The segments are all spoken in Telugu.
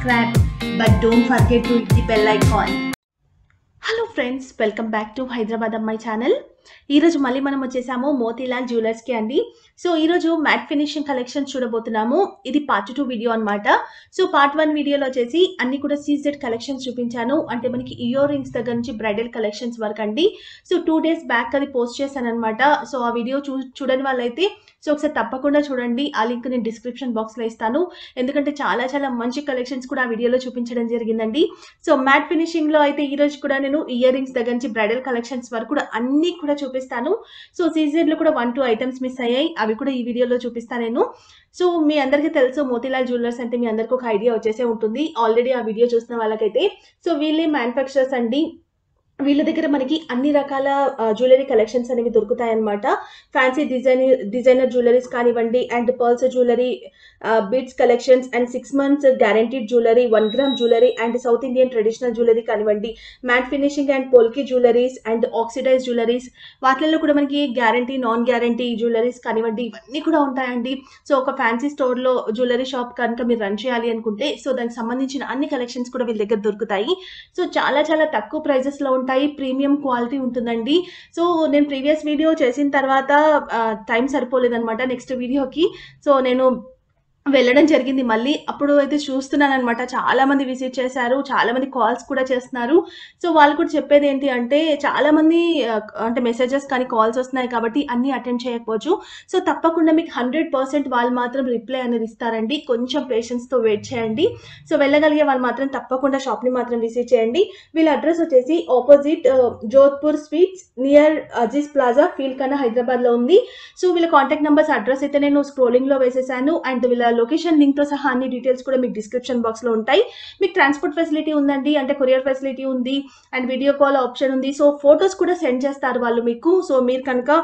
subscribe but don't forget to hit the bell icon. Hello friends welcome back to Hyderabad అమ్మాయి ఛానల్ ఈరోజు మళ్ళీ మనం వచ్చేసాము మోతీలాల్ జ్యువెలర్స్కి అండి సో ఈరోజు మ్యాట్ ఫినిషింగ్ కలెక్షన్స్ చూడబోతున్నాము ఇది పార్ట్ టూ వీడియో అనమాట సో పార్ట్ వన్ వీడియోలో వచ్చేసి అన్ని కూడా సీజెడ్ కలెక్షన్స్ చూపించాను అంటే మనకి ఇయర్ రింగ్స్ దగ్గర నుంచి బ్రైడల్ కలెక్షన్స్ వరకు అండి సో టూ డేస్ బ్యాక్ అది పోస్ట్ చేశాను అనమాట సో ఆ వీడియో చూ చూడని వాళ్ళైతే సో ఒకసారి తప్పకుండా చూడండి ఆ లింక్ నేను డిస్క్రిప్షన్ బాక్స్లో ఇస్తాను ఎందుకంటే చాలా చాలా మంచి కలెక్షన్స్ కూడా ఆ వీడియోలో చూపించడం జరిగిందండి సో మ్యాట్ ఫినిషింగ్ లో అయితే ఈ రోజు కూడా నేను ఇయర్ రింగ్స్ దగ్గర నుంచి బ్రైడల్ కలెక్షన్స్ వరకు కూడా అన్ని కూడా చూపిస్తాను సో సీజన్ లో కూడా వన్ టూ ఐటమ్స్ మిస్ అయ్యాయి అవి కూడా ఈ వీడియోలో చూపిస్తాను నేను సో మీ అందరికీ తెలుసు మోతీలాల్ జ్యువెలర్స్ అంటే మీ అందరికీ ఒక ఐడియా వచ్చేసే ఉంటుంది ఆల్రెడీ ఆ వీడియో చూసిన వాళ్ళకైతే సో వీళ్ళే మ్యానుఫ్యాక్చరర్స్ అండి వీళ్ళ దగ్గర మనకి అన్ని రకాల జ్యువెలరీ కలెక్షన్స్ అనేవి దొరుకుతాయి అనమాట ఫ్యాన్సీ డిజైన్ డిజైనర్ జ్యువెలరీస్ కానివ్వండి and pearls jewellery beads collections and six months guaranteed jewellery one gram jewellery and south Indian traditional jewellery కానివ్వండి matte finishing and polki jewelleries and oxidise jewelleries వాటిల్లో కూడా మనకి గ్యారంటీ నాన్ గ్యారంటీ జ్యువెలరీస్ కానివ్వండి ఇవన్నీ కూడా ఉంటాయండి సో ఒక ఫ్యాన్సీ స్టోర్లో జ్యువెలరీ షాప్ కనుక మీరు రన్ చేయాలి అనుకుంటే సో దానికి సంబంధించిన అన్ని కలెక్షన్స్ కూడా వీళ్ళ దగ్గర దొరుకుతాయి సో చాలా చాలా తక్కువ ప్రైజెస్లో ఉంటాయి ప్రీమియం క్వాలిటీ ఉంటుందండి సో నేను ప్రీవియస్ వీడియో చేసిన తర్వాత టైం సరిపోలేదనమాట నెక్స్ట్ వీడియోకి సో నేను వెళ్ళడం జరిగింది మళ్ళీ అప్పుడు అయితే చూస్తున్నాను అనమాట చాలా మంది విజిట్ చేశారు చాలా మంది కాల్స్ కూడా చేస్తున్నారు సో వాళ్ళు కూడా చెప్పేది ఏంటి అంటే చాలా మంది ఆ, అంటే మెసేజెస్ కానీ కాల్స్ వస్తున్నాయి కాబట్టి అన్ని అటెండ్ చేయకపోవచ్చు సో తప్పకుండా మీకు హండ్రెడ్ పర్సెంట్ వాళ్ళు మాత్రం రిప్లై అనేది ఇస్తారండి కొంచెం పేషెన్స్తో వెయిట్ చేయండి సో వెళ్ళగలిగే వాళ్ళు మాత్రం తప్పకుండా షాప్ని మాత్రం విజిట్ చేయండి వీళ్ళ అడ్రస్ వచ్చేసి opposite Jodhpur sweets near Aziz plaza ఫీల్ కన్నా హైదరాబాద్లో ఉంది సో వీళ్ళ కాంటాక్ట్ నెంబర్స్ అడ్రస్ అయితే నేను స్క్రోలింగ్లో వేసేసాను అండ్ వీళ్ళ లొకేషన్ లింక్తో సహా అన్ని డీటెయిల్స్ కూడా మీకు డిస్క్రిప్షన్ బాక్స్లో ఉంటాయి మీకు ట్రాన్స్పోర్ట్ ఫెసిలిటీ ఉందండి అంటే కొరియర్ ఫెసిలిటీ ఉంది అండ్ వీడియో కాల్ ఆప్షన్ ఉంది సో ఫొటోస్ కూడా సెండ్ చేస్తారు వాళ్ళు మీకు సో మీరు కనుక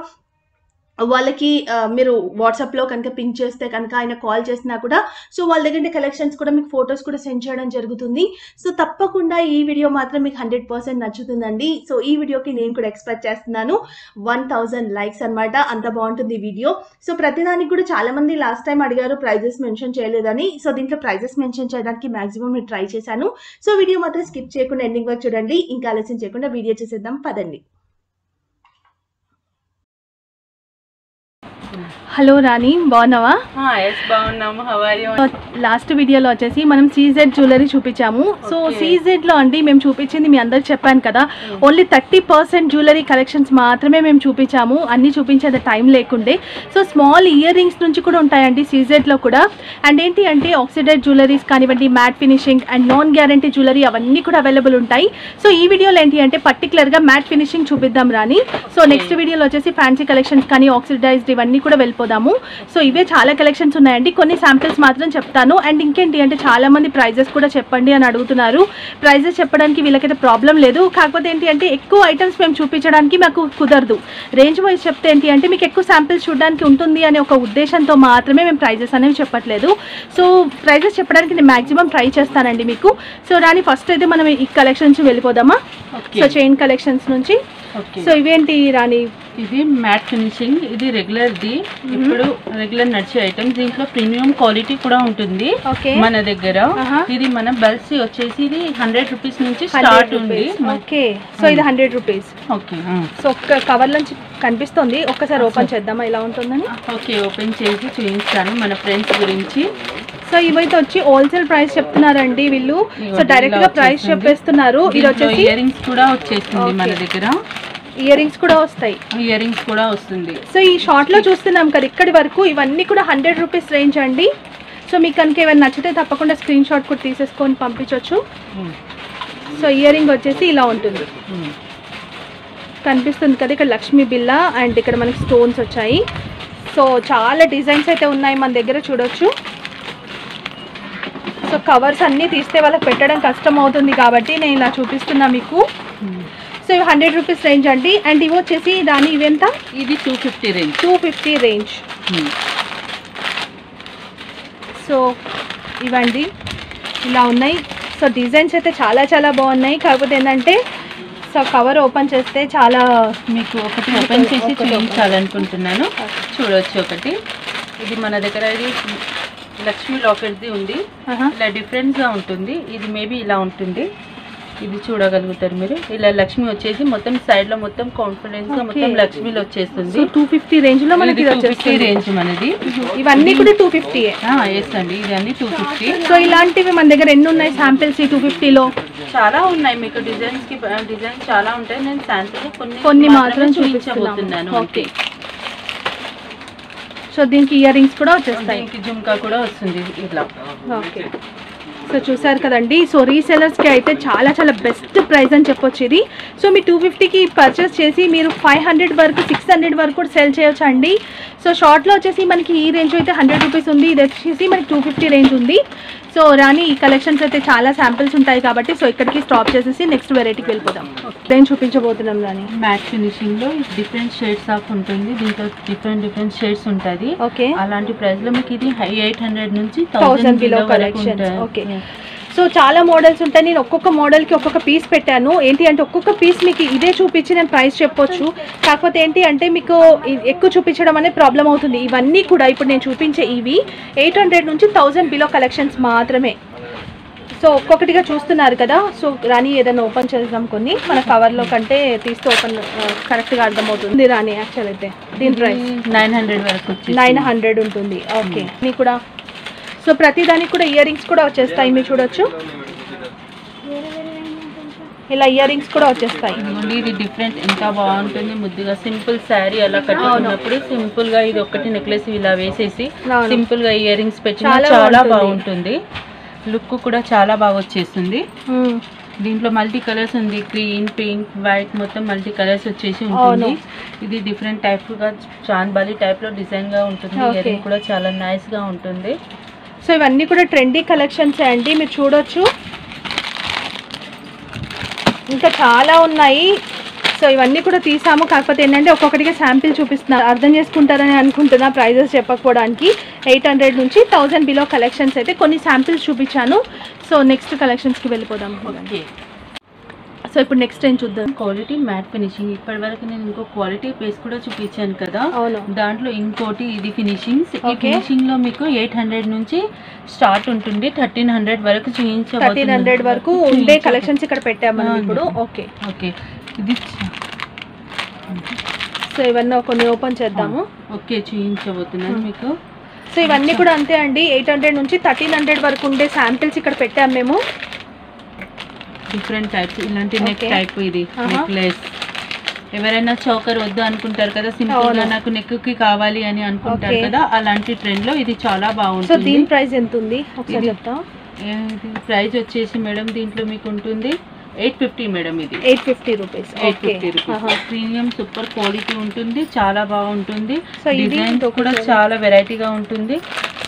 వాళ్ళకి ఆ, మీరు వాట్సాప్లో కనుక పింక్ చేస్తే కనుక ఆయన కాల్ చేసినా కూడా సో వాళ్ళ దగ్గర కలెక్షన్స్ కూడా మీకు ఫొటోస్ కూడా సెండ్ చేయడం జరుగుతుంది సో తప్పకుండా ఈ వీడియో మాత్రం మీకు హండ్రెడ్ పర్సెంట్ నచ్చుతుందండి సో ఈ వీడియోకి నేను కూడా ఎక్స్పెక్ట్ చేస్తున్నాను వన్ థౌజండ్ లైక్స్ అనమాట అంత బాగుంటుంది ఈ వీడియో సో ప్రతిదానికి కూడా చాలా మంది లాస్ట్ టైం అడిగారు ప్రైజెస్ మెన్షన్ చేయలేదని సో దీంట్లో ప్రైజెస్ మెన్షన్ చేయడానికి మాక్సిమం నేను ట్రై చేశాను సో వీడియో మాత్రం స్కిప్ చేయకుండా ఎండింగ్ వరకు చూడండి ఇంకా ఆలస్యం చేయకుండా వీడియో చేసేద్దాం పదండి హలో రాణి బాగున్నావా ఎస్ బాగున్నాము హవారి లాస్ట్ వీడియోలో వచ్చేసి మనం సీజెడ్ జ్యువెలరీ చూపించాము సో Okay. సీజెడ్ లో అండి మేము చూపించింది మీ అందరు చెప్పాను కదా only thirty percent jewellery collections మాత్రమే మేము చూపించాము అన్ని చూపించేంత టైం లేకుండే సో స్మాల్ ఇయర్ రింగ్స్ నుంచి కూడా ఉంటాయండి సీజెడ్ లో కూడా అండ్ ఏంటి అంటే ఆక్సిడైడ్ జ్యువెలరీస్ కానివ్వండి matte finishing and non guarantee jewellery అవన్నీ కూడా అవైలబుల్ ఉంటాయి సో ఈ వీడియోలో ఏంటి అంటే పర్టికులర్ గా మ్యాట్ ఫినిషింగ్ చూపిద్దాం రాని సో నెక్స్ట్ వీడియోలో వచ్చేసి ఫ్యాన్సీ కలెక్షన్స్ కానీ ఆక్సిడైజ్డ్ ఇవన్నీ కూడా వెళ్ళిపోదాము సో ఇవే చాలా కలెక్షన్స్ ఉన్నాయండి కొన్ని శాంపిల్స్ మాత్రం చెప్తాను అండ్ ఇంకేంటి అంటే చాలా మంది ప్రైజెస్ కూడా చెప్పండి అని అడుగుతున్నారు ప్రైజెస్ చెప్పడానికి వీళ్ళకైతే ప్రాబ్లం లేదు కాకపోతే ఏంటి అంటే ఎక్కువ ఐటమ్స్ మేము చూపించడానికి మాకు కుదరదు రేంజ్ వైజ్ చెప్తే ఏంటి అంటే మీకు ఎక్కువ శాంపిల్స్ చూడడానికి ఉంటుంది అనే ఒక ఉద్దేశంతో మాత్రమే మేము ప్రైజెస్ అనేవి చెప్పట్లేదు సో ప్రైజెస్ చెప్పడానికి నేను మాక్సిమం ట్రై చేస్తానండి మీకు సో రాని ఫస్ట్ అయితే మనం ఈ కలెక్షన్స్ వెళ్ళిపోదామా ఓకే సో చైన్ కలెక్షన్స్ నుంచి ఓకే సో ఇవేంటి రాని ఇది మ్యాట్ ఫినిషింగ్ ఇది రెగ్యులర్ ది ఇప్పుడు రెగ్యులర్ నడిచే ఐటమ్ దీంట్లో ప్రీమియం క్వాలిటీ కూడా ఉంటుంది ఓకే మన దగ్గర ఆహా. ఇది మన బల్స్ వచ్చేసి ఇది హండ్రెడ్ రూపీస్ నుంచి స్టార్ట్ ఉంది ఓకే సో ఇది హండ్రెడ్ రూపీస్ ఓకే సో ఒక్క కవర్ నుంచి కనిపిస్తుంది ఒక్కసారి ఓపెన్ చేద్దామా ఎలా ఉంటుందని ఓకే ఓపెన్ చేసి చూపిస్తాను మన ఫ్రెండ్స్ గురించి సో ఇవైతే వచ్చి హోల్సేల్ ప్రైస్ చెప్తున్నారండి వీళ్ళు ఇదిగో సో డైరెక్ట్ గా ఇలా ప్రైస్ వచ్చేసింది. చెప్పేస్తున్నారు ఇది వచ్చేసి ఇయర్ రింగ్స్ కూడా వచ్చేస్తుంది మన Okay. దగ్గర ఇయర్ రింగ్స్ కూడా వస్తాయి ఇయర్ రింగ్స్ కూడా వస్తుంది సో ఈ షార్ట్ లో చూస్తున్నాం కదా ఇక్కడి వరకు ఇవన్నీ కూడా హండ్రెడ్ రూపీస్ రేంజ్ అండి సో మీకు కనుక ఏమైనా నచ్చితే తప్పకుండా స్క్రీన్ షాట్ కూడా తీసేసుకొని పంపించవచ్చు సో ఇయర్ రింగ్ వచ్చేసి ఇలా ఉంటుంది కనిపిస్తుంది కదా ఇక్కడ లక్ష్మీ బిల్ల అండ్ ఇక్కడ మనకి స్టోన్స్ వచ్చాయి సో చాలా డిజైన్స్ అయితే ఉన్నాయి మన దగ్గర చూడొచ్చు సో కవర్స్ అన్నీ తీస్తే వాళ్ళకి పెట్టడం కష్టం అవుతుంది కాబట్టి నేను ఇలా చూపిస్తున్నా మీకు సో ఇవి హండ్రెడ్ రూపీస్ రేంజ్ అండి అండ్ ఇవి వచ్చేసి దాని ఇవెంత ఇది two fifty range two fifty range so ఇవండి ఇలా ఉన్నాయి సో డిజైన్స్ అయితే చాలా చాలా బాగున్నాయి కాకపోతే ఏంటంటే సో కవర్ ఓపెన్ చేస్తే చాలా మీకు ఒకటి ఓపెన్ చేసి ఒకటి open. చూపించాలనుకుంటున్నాను చూడొచ్చు ఒకటి ఇది మన దగ్గర ఇది లక్ష్మీ లాకెట్ది ఉంది ఆహా. ఇలా డిఫరెంట్ గా ఉంటుంది ఇది మేబీ ఇలా ఉంటుంది ఇది చూడగలుగుతారు మీరు ఇలా లక్ష్మి వచ్చేసి మొత్తం సైడ్ లో మొత్తం కాన్ఫిడెన్స్ గా మొత్తం Okay. లక్ష్మిలో వచ్చేస్తుంది సో టూ ఫిఫ్టీ రేంజ్ లో మనకి ఇది ఇది 250 వచ్చేస్తుంది రేంజ్ మనది ఇవన్నీ కూడా టూ ఫిఫ్టీ ఎస్ అండి ఇది అన్ని టూ ఫిఫ్టీ సో ఇలాంటివి మన దగ్గర ఎన్ని ఉన్నాయి శాంపిల్స్ ఈ టూ ఫిఫ్టీలో చాలా ఉన్నాయి మీకు డిజైన్స్ కి డిజైన్ చాలా ఉంటాయి నేను శాంపుల్ కొన్ని కొన్ని మాత్రం మాత్రమే చూపించబోతున్నాను చూపించబోతున్నాను ఓకే సో దీనికి ఇయర్ రింగ్స్ కూడా వచ్చేస్తాయి దీనికి జుమ్కా కూడా వస్తుంది ఇట్లా ఓకే సో చూసారు కదండి సో రీసెలర్స్కి అయితే చాలా చాలా బెస్ట్ ప్రైస్ అని చెప్పొచ్చు ఇది సో మీ టూ ఫిఫ్టీకి పర్చేస్ చేసి మీరు ఫైవ్ హండ్రెడ్ వరకు సిక్స్ హండ్రెడ్ వరకు కూడా సెల్ చేయొచ్చు అండి సో షార్ట్లో వచ్చేసి మనకి ఈ రేంజ్ అయితే హండ్రెడ్ రూపీస్ ఉంది ఇది వచ్చేసి మనకి టూ ఫిఫ్టీ రేంజ్ ఉంది సో రాని ఈ కలెక్షన్స్ అయితే చాలా శాంపిల్స్ ఉంటాయి కాబట్టి సో ఇక్కడికి స్టాప్ చేసేసి నెక్స్ట్ వెరైటీకి వెళ్ళిపోదాం దేని చూపించబోతున్నాం రాని మ్యాట్ ఫినిషింగ్ లో డిఫరెంట్ షేడ్స్ ఆఫ్ ఉంటుంది దీంట్లో డిఫరెంట్ డిఫరెంట్ షేడ్స్ ఉంటుంది ఓకే అలాంటి ప్రైస్ లో మీకు ఇది ఎయిట్ హండ్రెడ్ నుంచి థౌసండ్ థౌసండ్ బిలో బిలో వరకు కలెక్షన్స్ ఉంటాయి ఓకే సో చాలా మోడల్స్ ఉంటాయి నేను ఒక్కొక్క మోడల్కి ఒక్కొక్క పీస్ పెట్టాను ఏంటి అంటే ఒక్కొక్క పీస్ మీకు ఇదే చూపించి నేను ప్రైస్ చెప్పొచ్చు కాకపోతే ఏంటి అంటే మీకు ఇ- ఎక్కువ చూపించడం అనేది ప్రాబ్లం అవుతుంది ఇవన్నీ కూడా ఇప్పుడు నేను చూపించే ఇవి ఎయిట్ హండ్రెడ్ నుంచి థౌజండ్ బిలో కలెక్షన్స్ మాత్రమే సో ఒక్కొక్కటిగా చూస్తున్నారు కదా సో రాణి ఏదైనా ఓపెన్ చేద్దాం కొన్ని మన కవర్లో కంటే తీస్తే ఓపెన్ కరెక్ట్గా అర్థమవుతుంది రాణి యాక్చువల్ అయితే దీని ప్రైస్ నైన్ హండ్రెడ్ వరకు వచ్చి నైన్ హండ్రెడ్ ఉంటుంది ఓకే మీకు కూడా సో ప్రతి దానికి కూడా ఇయర్ రింగ్స్ కూడా వచ్చేస్తాయి మీరు చూడొచ్చు ఇలా ఇయర్ రింగ్స్ కూడా వచ్చేస్తాయి ఇది డిఫరెంట్ ఎంత బాగుంటుంది ముద్దుగా సింపుల్ శారీ అలా కట్టుకున్నప్పుడు సింపుల్ గా ఇది ఒకటి నెక్లెస్ ఇలా వేసేసి అవును. సింపుల్ గా ఇయర్ రింగ్స్ పెట్టినా చాలా చాలా బాగుంటుంది. బాగుంటుంది లుక్ కూడా చాలా బాగా వచ్చేస్తుంది మ్మ్. దీంట్లో మల్టీ కలర్స్ ఉంది గ్రీన్ పింక్ వైట్ మొత్తం మల్టీ కలర్స్ వచ్చేసి అవును. ఉంటుంది ఇది డిఫరెంట్ టైప్ గా చాంద్బాలి టైప్ లో డిజైన్ గా ఉంటుంది Okay. ఇయర్ రింగ్ కూడా చాలా నైస్ గా ఉంటుంది సో ఇవన్నీ కూడా ట్రెండీ కలెక్షన్స్ అండి మీరు చూడొచ్చు ఇంకా చాలా ఉన్నాయి సో ఇవన్నీ కూడా తీసాము కాకపోతే ఏంటంటే ఒక్కొక్కటిగా శాంపిల్ చూపిస్తున్నారు అర్థం చేసుకుంటారని అనుకుంటున్నా ప్రైజెస్ చెప్పకపోవడానికి ఎయిట్ హండ్రెడ్ నుంచి థౌజండ్ బిలో కలెక్షన్స్ అయితే కొన్ని శాంపిల్స్ చూపించాను సో నెక్స్ట్ కలెక్షన్స్కి వెళ్ళిపోదాం ఓకే సో ఇప్పుడు నెక్స్ట్ ఏం చూద్దాం క్వాలిటీ మ్యాట్ ఫినిషింగ్ ఇప్పటి వరకు నేను ఇంకో క్వాలిటీ పేస్ కూడా చూపించాను కదా అవును దాంట్లో ఇంకోటి ఇది ఫినిషింగ్స్ ఈ Okay. ఫినిషింగ్ లో మీకు ఎయిట్ హండ్రెడ్ నుంచి స్టార్ట్ ఉంటుంది థర్టీన్ హండ్రెడ్ వరకు థర్టీన్ హండ్రెడ్ వరకు ఉండే కలెక్షన్స్ ఇక్కడ పెట్టాము మనం ఇప్పుడు ఓకే ఓకే ఇది చ- సో ఇవన్నీ కొన్ని ఓపెన్ చేద్దాము ఓకే చూపించబోతున్నాను మీకు సో ఇవన్నీ కూడా అంతే అండి ఎయిట్ హండ్రెడ్ నుంచి థర్టీన్ హండ్రెడ్ వరకు ఉండే శాంపిల్స్ ఇక్కడ పెట్టాము మేము డిఫరెంట్ టైప్స్ ఇలాంటి నెక్ Okay. టైప్ ఇది Uh-huh. నెక్లెస్ ఎవరైనా చౌకర్ వద్దు అనుకుంటారు కదా సింపుల్ గా అవును. నాకు నెక్ కి కావాలి అని అనుకుంటారు Okay. కదా అలాంటి ట్రెండ్ లో ఇది చాలా సో బాగుంటుంది దీని ప్రైస్ ఎంత ఉంది ఒకసారి ఇది- చెప్తా ఇది ప్రైస్ వచ్చేసి మేడం దీంట్లో మీకు ఉంటుంది ఎయిట్ ఫిఫ్టీ మేడం ఇది eight fifty rupees eight okay fifty rupees premium super quality ఉంటుంది చాలా బాగుంటుంది సో ఇది డిజైన్ ఇంకొక కూడా చూడండి. చాలా వెరైటీగా ఉంటుంది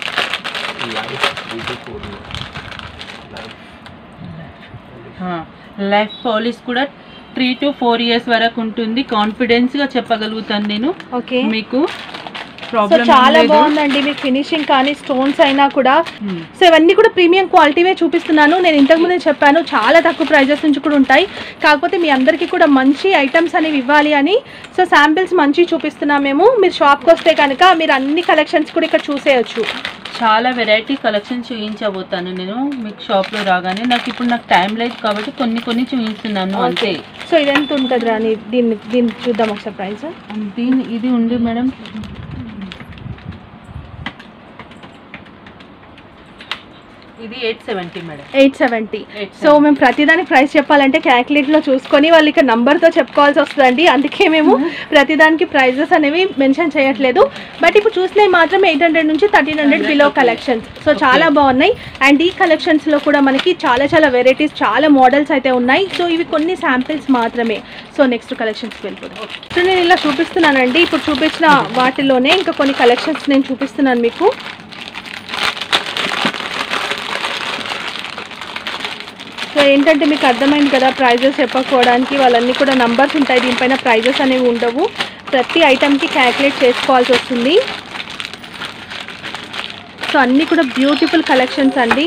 లైఫ్ పాలిష్ కూడా త్రీ టు ఫోర్ ఇయర్స్ వరకు ఉంటుంది కాన్ఫిడెన్స్ గా చెప్పగలుగుతాను నేను ఓకే మీకు సో ప్రాబ్లం చాలా బాగుందండి మీకు ఫినిషింగ్ కానీ స్టోన్స్ అయినా కూడా Hmm. సో ఇవన్నీ కూడా ప్రీమియం క్వాలిటీవే చూపిస్తున్నాను నేను ఇంతకు ముందే చెప్పాను చాలా తక్కువ ప్రైజెస్ నుంచి కూడా ఉంటాయి కాకపోతే మీ అందరికీ కూడా మంచి ఐటమ్స్ అనేవి ఇవ్వాలి అని సో శాంపిల్స్ మంచి చూపిస్తున్నాం మేము మీరు షాప్కి వస్తే కనుక మీరు అన్ని కలెక్షన్స్ కూడా ఇక్కడ చూసేయచ్చు చాలా వెరైటీ కలెక్షన్ చూపించబోతాను నేను మీకు షాప్ లో రాగానే నాకు ఇప్పుడు నాకు టైం లేదు కాబట్టి కొన్ని కొన్ని చూపిస్తున్నాను అంతే సో ఇది ఎంత ఉంటుంది రాని దీన్ని దీన్ని చూద్దాం ఒకసారి ప్రైస్ దీని ఇది ఉంది మేడం ఇది eight seventy madam eight seventy eight so మేము ప్రతిదానికి ప్రైస్ చెప్పాలంటే క్యాల్కులేట్లో చూసుకొని వాళ్ళు ఇక్కడ నంబర్తో చెప్పుకోవాల్సి వస్తుందండి అందుకే మేము ప్రతిదానికి ప్రైజెస్ అనేవి మెన్షన్ చేయట్లేదు బట్ ఇప్పుడు చూసినవి మాత్రం ఎయిట్ హండ్రెడ్ నుంచి thirteen hundred below collections so చాలా బాగున్నాయి అండ్ ఈ కలెక్షన్స్లో కూడా మనకి చాలా చాలా వెరైటీస్ చాలా మోడల్స్ అయితే ఉన్నాయి సో ఇవి కొన్ని శాంపిల్స్ మాత్రమే సో నెక్స్ట్ కలెక్షన్స్కి వెళ్ళిపోతాం సో నేను ఇలా చూపిస్తున్నానండి ఇప్పుడు చూపించిన వాటిలోనే ఇంకా కొన్ని కలెక్షన్స్ నేను చూపిస్తున్నాను మీకు సో ఏంటంటే మీకు అర్థమైంది కదా ప్రైజెస్ చెప్పకపోవడానికి వాళ్ళన్నీ కూడా నంబర్స్ ఉంటాయి దీనిపైన ప్రైజెస్ అనేవి ఉండవు ప్రతి ఐటమ్కి క్యాల్కులేట్ చేసుకోవాల్సి వస్తుంది సో అన్నీ కూడా బ్యూటిఫుల్ కలెక్షన్స్ అండి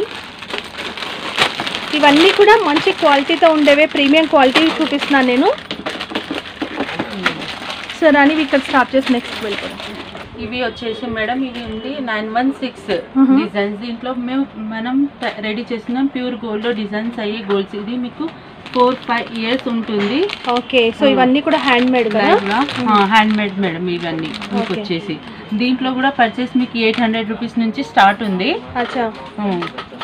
ఇవన్నీ కూడా మంచి క్వాలిటీతో ఉండేవే ప్రీమియం క్వాలిటీ చూపిస్తున్నాను నేను సో రాని ఇక్కడ స్టాప్ చేసి నెక్స్ట్ వెళ్ళిపోదాం ఇవి వచ్చేసి మేడం ఇది ఉంది nine one six Mhm. Designs దీంట్లో మేము మనం రెడీ చేస్తున్నాం ప్యూర్ గోల్డ్ లో డిజైన్స్ అయ్యే గోల్డ్స్ ఇది మీకు ఫోర్ ఫైవ్ ఇయర్స్ ఉంటుంది ఓకే సో ఇవన్నీ కూడా హ్యాండ్ మేడ్ కదా హ్యాండ్ మేడ్ మేడం ఇవన్నీ మీకు Okay. వచ్చేసి దీంట్లో కూడా పర్చేస్ మీకు ఎయిట్ హండ్రెడ్ రూపీస్ నుంచి స్టార్ట్ ఉంది అచ్చా Hmm.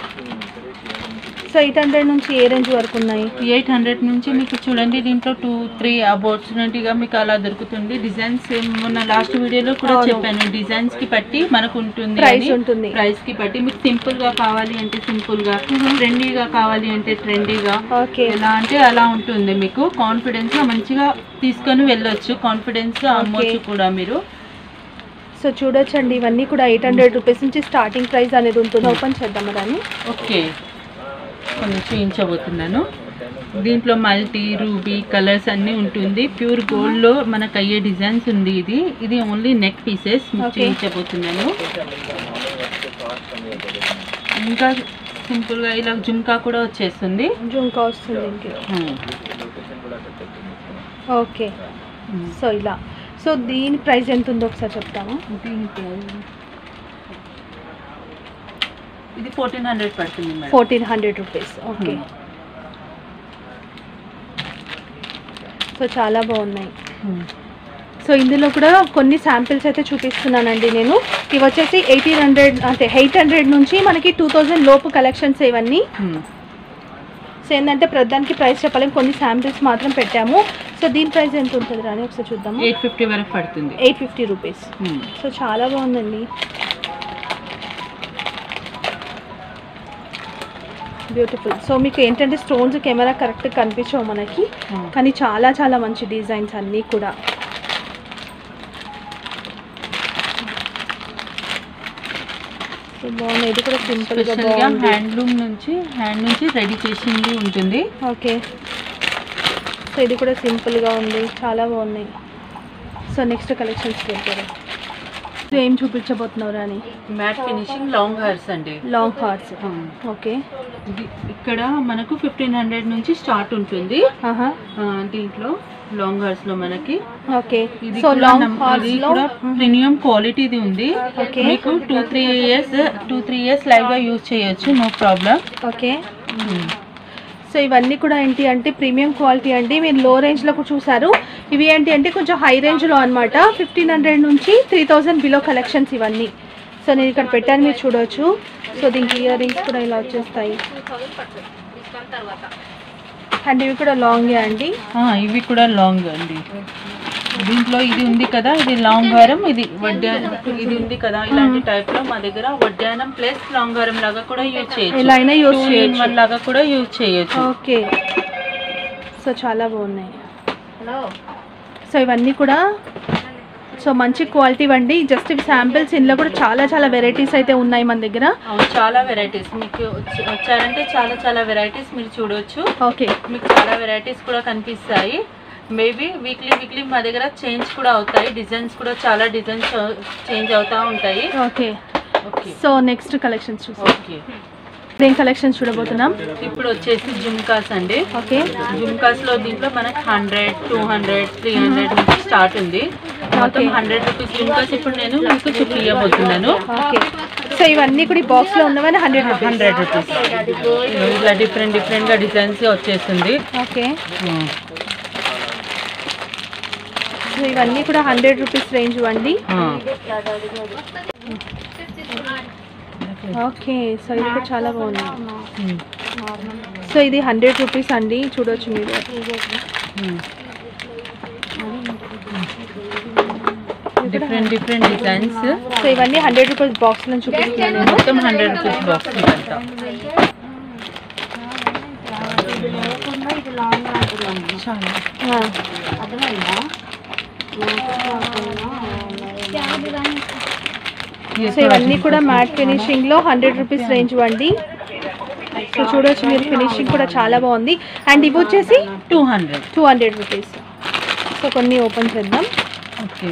సో ఎయిట్ హండ్రెడ్ నుంచి ఏ రేంజ్ వరకు ఉన్నాయి ఎయిట్ హండ్రెడ్ నుంచి మీకు చూడండి దీంట్లో టూ త్రీ అబౌట్స్గా మీకు అలా దొరుకుతుంది డిజైన్స్ మొన్న లాస్ట్ వీడియోలో కూడా అవును. చెప్పాను డిజైన్స్ కి బట్టి మనకు ఉంటుంది ప్రైస్ ఉంటుంది ప్రైస్ కి బట్టి మీకు సింపుల్ గా కావాలి అంటే సింపుల్ గా ట్రెండీగా కావాలి అంటే ట్రెండీగా ఓకే ఎలా అంటే అలా ఉంటుంది మీకు కాన్ఫిడెన్స్ గా మంచిగా తీసుకొని వెళ్ళొచ్చు కాన్ఫిడెన్స్ గా అమ్మొచ్చు కూడా మీరు సో చూడొచ్చండి ఇవన్నీ కూడా ఎయిట్ హండ్రెడ్ రూపీస్ నుంచి స్టార్టింగ్ ప్రైస్ అనేది ఉంటుంది ఓపెన్ చేద్దాం దాన్ని ఓకే కొంచెం చూపించబోతున్నాను దీంట్లో మల్టీ రూబీ కలర్స్ అన్నీ ఉంటుంది ప్యూర్ గోల్డ్ లో మనకు అయ్యే డిజైన్స్ ఉంది ఇది ఇది ఓన్లీ నెక్ పీసెస్ మీకు Okay. చూపించబోతున్నాను ఇంకా సింపుల్ గా ఇలా జుంకా కూడా వచ్చేస్తుంది జుంకా వస్తుంది ఇంకే ఓకే సో ఇలా సో దీని ప్రైస్ ఎంత ఉందో ఒకసారి చెప్తాము ఇది ఫోర్టీన్ హండ్రెడ్ పడుతుంది madam fourteen hundred rupees okay Hmm. So చాలా బాగున్నాయి సో ఇందులో కూడా కొన్ని శాంపిల్స్ అయితే చూపిస్తున్నానండి నేను ఇవి వచ్చేసి ఎయిటీన్ హండ్రెడ్ అంటే ఎయిట్ హండ్రెడ్ నుంచి మనకి టూ థౌజండ్ లోపు కలెక్షన్స్ ఇవన్నీ సో ఏంటంటే ప్రధానికి ప్రైస్ చెప్పలేం కొన్ని శాంపిల్స్ మాత్రం పెట్టాము సో దీని ప్రైస్ ఎంత ఉంటుంది రాని ఒకసారి చూద్దాము ఎయిట్ ఫిఫ్టీ వరకు పడుతుంది eight fifty rupees Hmm. So చాలా బాగుందండి బ్యూటిఫుల్ సో మీకు ఏంటంటే స్టోన్స్ కెమెరా కరెక్ట్ కనిపించవు మనకి Hmm. కానీ చాలా చాలా మంచి డిజైన్స్ అన్నీ కూడా సో బాగున్నాయి ఇది కూడా సింపుల్గా స్పెషల్ గా బాగుంది హ్యాండ్లూమ్ నుంచి హ్యాండ్ నుంచి రెడీ చేసింది ఉంటుంది ఓకే సో ఇది కూడా సింపుల్గా ఉంది చాలా బాగున్నాయి సో నెక్స్ట్ కలెక్షన్స్కి వెళ్తారు సో ఏం చూపించబోతున్నావు రాని మ్యాట్ ఫినిషింగ్ లాంగ్ హెయిర్స్ అండి లాంగ్ హార్స్ ఓకే ఇది ఇక్కడ మనకు ఫిఫ్టీన్ హండ్రెడ్ నుంచి స్టార్ట్ ఉంటుంది ఆహా ఆ, దీంట్లో లాంగ్ హెయిర్స్ లో మనకి ఓకే ఇది సో కూడా లాంగ్ నమ్- హార్స్ ఇది లో కూడా ప్రీమియం క్వాలిటీది ఉంది ఓకే మీకు two three years two three years live గా యూజ్ చేయొచ్చు నో ప్రాబ్లం ఓకే సో ఇవన్నీ కూడా ఏంటి అంటే ప్రీమియం క్వాలిటీ అండి మీరు లో రేంజ్లో కూడా చూసారు ఇవి ఏంటి అంటే కొంచెం హై రేంజ్లో అనమాట ఫిఫ్టీన్ హండ్రెడ్ నుంచి త్రీ థౌజండ్ బిలో కలెక్షన్స్ ఇవన్నీ సో నేను ఇక్కడ పెట్టాను మీరు చూడవచ్చు సో దీనికి ఇయర్ రింగ్స్ కూడా ఇలా వచ్చేస్తాయి అండ్ ఇవి కూడా లాంగే అండి ఇవి కూడా లాంగ్ అండి దీంట్లో ఇది ఉంది కదా ఇది లాంగ్ హారం ఇది వడ్డానం ఇది ఉంది కదా ఇలాంటి టైప్ లో మా దగ్గర వడ్డానం ప్లస్ లాంగ్ హారం లాగా కూడా యూజ్ చేయొచ్చు ఎలా అయినా యూస్ Two in చేయొచ్చు one లాగా కూడా యూజ్ చేయొచ్చు ఓకే సో చాలా బాగున్నాయి సో ఇవన్నీ కూడా సో మంచి క్వాలిటీ అండి జస్ట్ ఇవి శాంపిల్స్ ఇందులో కూడా చాలా చాలా వెరైటీస్ అయితే ఉన్నాయి మన దగ్గర అవును చాలా వెరైటీస్ మీకు వచ్చి- వచ్చారంటే చాలా చాలా వెరైటీస్ మీరు చూడొచ్చు ఓకే మీకు చాలా వెరైటీస్ కూడా కనిపిస్తాయి మేబీ వీక్లీ వీక్లీ మా దగ్గర చేంజ్ కూడా అవుతాయి డిజైన్స్ కూడా చాలా డిజైన్స్ చేంజ్ అవుతా ఉంటాయి okay okay so next collections చూసాం ఓకే ఏం కలెక్షన్స్ చూడబోతున్నాం ఇప్పుడు వచ్చేసి జుమ్కాస్ అండి ఓకే జుమ్కాస్ లో దీంట్లో మనకి hundred two hundred three hundred నుంచి స్టార్ట్ ఉంది మొత్తం Okay. హండ్రెడ్ రూపీస్ జుమ్కాస్ ఇప్పుడు నేను మీకు చూపించబోతున్నాను ఓకే సో ఇవన్నీ కూడా ఈ బాక్స్లో ఉన్నవని హండ్రెడ్ రూపీస్ హండ్రెడ్ రూపీస్ ఇట్లా డిఫరెంట్ డిఫరెంట్ గా డిజైన్స్ వచ్చేస్తుంది ఓకే సో ఇవన్నీ కూడా హండ్రెడ్ రూపీస్ రేంజ్ అండి ఓకే సో ఇది కూడా చాలా బాగుంది సో ఇది హండ్రెడ్ రూపీస్ అండి చూడొచ్చు మీరు డిఫరెంట్ డిఫరెంట్ డిజైన్స్ సో ఇవన్నీ హండ్రెడ్ రూపీస్ బాక్స్ నుంచి చూపిస్తున్నాను నేను మొత్తం హండ్రెడ్ రూపీస్ బాక్స్ ఇదంతా చాలా ఆ, సో ఇవన్నీ కూడా మ్యాట్ ఫినిషింగ్ లో హండ్రెడ్ రూపీస్ రేంజ్ అండి సో చూడొచ్చు మీరు ఫినిషింగ్ కూడా చాలా బాగుంది అండ్ ఇవి వచ్చేసి two hundred two hundred rupees so కొన్ని ఓపెన్ చేద్దాం ఓకే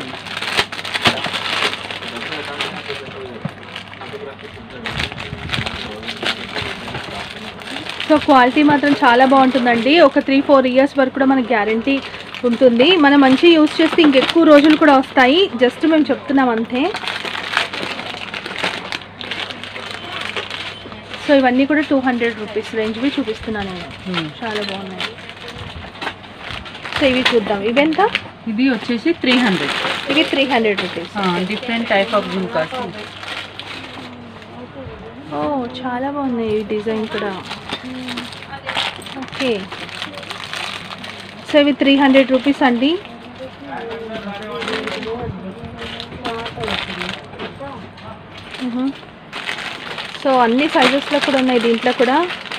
సో క్వాలిటీ మాత్రం చాలా బాగుంటుందండి ఒక త్రీ ఫోర్ ఇయర్స్ వరకు కూడా మనకి గ్యారంటీ ఉంటుంది మనం మంచిగా యూస్ చేస్తే ఇంకెక్కువ రోజులు కూడా వస్తాయి జస్ట్ మేము చెప్తున్నాం అంతే సో ఇవన్నీ కూడా టూ హండ్రెడ్ రూపీస్ రేంజ్వి చూపిస్తున్నాను నేను ఉమ్. చాలా బాగున్నాయి సో ఇవి చూద్దాం ఇవి ఎంత ఇది వచ్చేసి త్రీ హండ్రెడ్ ఇవి three hundred rupees different type of jhumkas ఓ చాలా బాగున్నాయి ఈ డిజైన్ కూడా ఓకే సో ఇవి త్రీ హండ్రెడ్ రూపీస్ అండి మ్హూ. సో అన్ని సైజెస్లో కూడా ఉన్నాయి దీంట్లో కూడా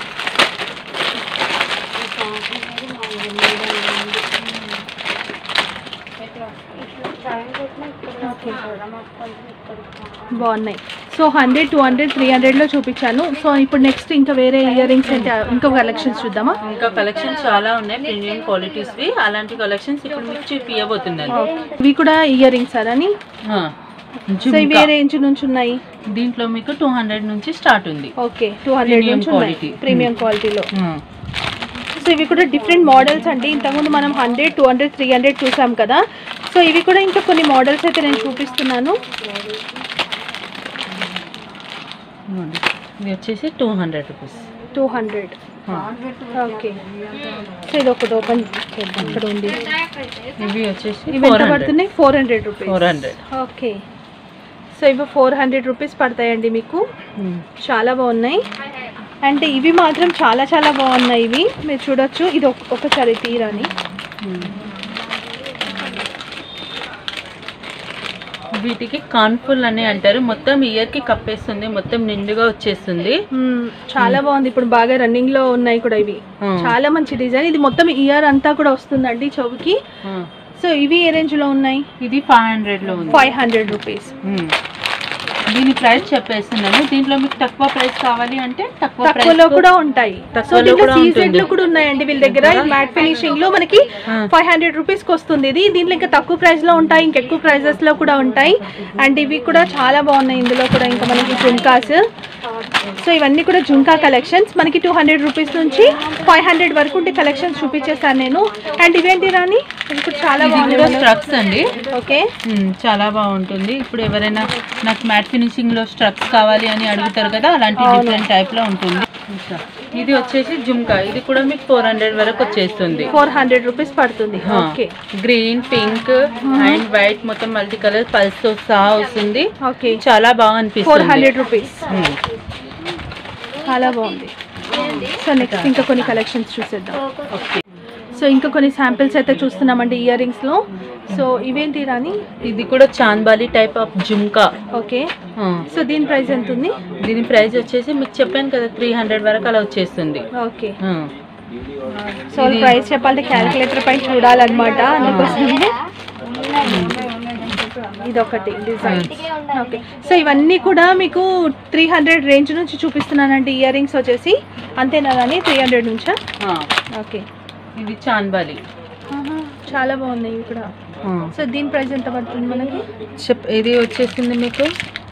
ఓకే. బాగున్నాయి so hundred two hundred three హండ్రెడ్లో చూపించాను సో ఇప్పుడు నెక్స్ట్ ఇంకా వేరే ఇయర్ రింగ్స్ అంటే ఇంకో కలెక్షన్స్ చూద్దామా ఇంకా కలెక్షన్స్ చాలా ఉన్నాయి ప్రీమియం క్వాలిటీస్వి అలాంటి కలెక్షన్స్ ఇప్పుడు మీకు చూపించబోతున్నాను ఇవి కూడా ఇయర్ రింగ్స్ అని ఆ, సో ఇవి జుమ్కా. ఏ రేంజ్ నుంచి ఉన్నాయి దీంట్లో మీకు టూ హండ్రెడ్ నుంచి స్టార్ట్ ఉంది ఓకే టూ హండ్రెడ్ Premium నుంచి ఉన్నాయి quality. ప్రీమియం క్వాలిటీలో ఆ, సో ఇవి కూడా డిఫరెంట్ మోడల్స్ అండి ఇంతకుముందు మనం hundred two hundred three hundred చూసాం కదా సో ఇవి కూడా ఇంకా కొన్ని మోడల్స్ అయితే నేను చూపిస్తున్నాను ఇదిగోండి. ఇది వచ్చేసి two hundred rupees two hundred okay so ఇది ఒకటి ఓపెన్ చేద్దాం ఇక్కడ ఉంది ఇవి వచ్చేసి ఇవి ఫోర్ ఎంత హండ్రెడ్ పడుతున్నాయి four hundred rupees four hundred okay so ఇవి ఫోర్ హండ్రెడ్ రూపీస్ పడతాయండి మీకు చాలా బాగున్నాయి అంటే ఇవి మాత్రం చాలా చాలా బాగున్నాయి ఇవి మీరు చూడొచ్చు ఇది ఒక- ఒకసారి తీరాని వీటికి కాన్ఫుల్ అని అంటారు మొత్తం ఇయర్ కి కప్పేస్తుంది మొత్తం నిండుగా వచ్చేస్తుంది మ్మ్, చాలా బాగుంది ఇప్పుడు బాగా రన్నింగ్ లో ఉన్నాయి కూడా ఇవి ఆ. చాలా మంచి డిజైన్ ఇది మొత్తం ఇయర్ అంతా కూడా వస్తుందండి చెవుకి ఆ, సో ఇవి ఏ రేంజ్ లో ఉన్నాయి ఇది ఫైవ్ హండ్రెడ్ లో ఉంది ఫైవ్ హండ్రెడ్ రూపీస్ ఉమ్. దీని ప్రైస్ చెప్పేస్తున్నాను దీంట్లో మీకు తక్కువ ప్రైస్ కావాలి అంటే తక్కువ తక్కువలో ప్రైస్ కూడా ఉంటాయి సో తక్కువలో దీంట్లో కూడా సీజెడ్ ఉంటుంది. లో కూడా ఉన్నాయండి వీళ్ళ దగ్గర మ్యాట్ ఫినిషింగ్ లో మనకి ఆ. ఫైవ్ హండ్రెడ్ రూపీస్ కి వస్తుంది ఇది దీంట్లో ఇంకా తక్కువ ప్రైస్ లో ఉంటాయి ఇంకెక్కువ ప్రైజెస్ లో కూడా ఉంటాయి అండ్ ఇవి కూడా చాలా బాగున్నాయి ఇందులో కూడా ఇంకా మనకి జుంకాస్ సో ఇవన్నీ కూడా జుంకా కలెక్షన్స్ మనకి టూ హండ్రెడ్ రూపీస్ నుంచి ఫైవ్ హండ్రెడ్ వరకు ఉంటే కలెక్షన్స్ చూపించేసాను నేను అండ్ ఇవేంటి రాని ఇవి కూడా చాలా ఇది కూడా బాగున్నాయి స్ట్రక్స్ అండి ఓకే ఉమ్, చాలా బాగుంటుంది ఇప్పుడు ఎవరైనా నాకు మ్యాట్ ఫినిషింగ్ లో స్ట్రక్స్ కావాలి అని అడుగుతారు కదా అలాంటి డిఫరెంట్ టైప్ లో ఉంటుంది ఇంకా ఇది వచ్చేసి జుమ్కా ఇది కూడా మీకు ఫోర్ హండ్రెడ్ వరకు వచ్చేస్తుంది ఫోర్ హండ్రెడ్ రూపీస్ పడుతుంది okay green pink and white మొత్తం మల్టీ కలర్ పల్స్ తో సహా వస్తుంది ఓకే చాలా బాగా ఫోర్ అనిపిస్తుంది హండ్రెడ్ రూపీస్ ఉమ్. చాలా బాగుంది సో నెక్స్ట్ ఇంకా కొన్ని కలెక్షన్స్ చూసేద్దాం ఓకే సో ఇంకా కొన్ని శాంపిల్స్ అయితే చూస్తున్నామండి ఇయర్ రింగ్స్ లో సో ఇవేంటి రాని ఇది కూడా chandbali type of jhumka okay ఆ. సో దీని ప్రైస్ ఎంత ఉంది దీని ప్రైస్ వచ్చేసి మీకు చెప్పాను కదా త్రీ హండ్రెడ్ వరకు అలా వచ్చేస్తుంది ఓకే ఆ. సో ప్రైస్ చెప్పాలంటే క్యాలిక్యులేటర్ పై చూడాలన్నమాట అందుకోసమే ఇదొకటి డిజైన్ ఓకే సో ఇవన్నీ కూడా మీకు త్రీ హండ్రెడ్ రేంజ్ నుంచి చూపిస్తున్నానండి ఇయర్ రింగ్స్ వచ్చేసి అంతేనా కానీ త్రీ హండ్రెడ్ నుంచా ఆ. ఓకే ఇది చాంద్బాలి చాలా బాగున్నాయి ఇవి కూడా ఆ. సో దీని ప్రైస్ ఎంత పడుతుంది మనకి చెప్ ఇది వచ్చేసింది మీకు